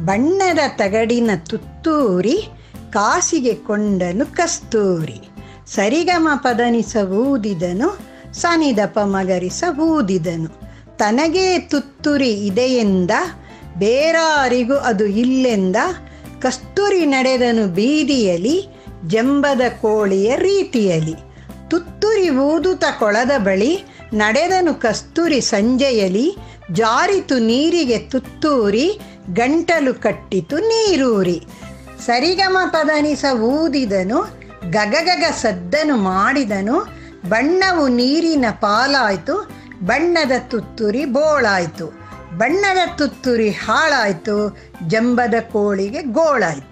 ಬಣ್ಣದ ತಗಡಿನ ತುತ್ತೂರಿ ಕಾಸಿಗೆ ಕೊಂಡನು ಕಸ್ತೂರಿ ಸರಿಗಮ ಪದನಿಸ ಊದಿದನು ಸನಿದಪ ಮಗರಿಸ ಊದಿದನು ತನಗೇ ತುತ್ತುರಿ ಇದೆಯೆಂದ ಬೇರಾರಿಗೂ ಅದು ಇಲ್ಲೆಂದ ಕಸ್ತೂರಿ ನಡೆದನು ಬೀದಿಯಲಿ ಜಂಬದ ಕೋಳಿಯ ರೀತಿಯಲಿ ತುತ್ತುರಿ ಊದುತ ಕೊಳದ ಬಳಿ ನಡೆದನು ಕಸ್ತೂರಿ ಸಂಜೆಯಲಿ ಜಾರಿತು ನೀರಿಗೆ ತುತ್ತೂರಿ ಗಂಟಲು ಕಟ್ಟಿತು ನೀರೂರಿ ಸರಿಗಮ ಪದನಿಸ ಊದಿದನು ಗಗಗಗ ಸದ್ದನು ಮಾಡಿದನು ಬಣ್ಣವು ನೀರಿನ ಪಾಲಾಯ್ತು ಬಣ್ಣದ ತುತ್ತುರಿ ಬೋಳಾಯ್ತು ಬಣ್ಣದ ತುತ್ತುರಿ ಹಾಳಾಯ್ತು ಜಂಬದ ಕೋಳಿಗೆ ಗೋಳಾಯ್ತು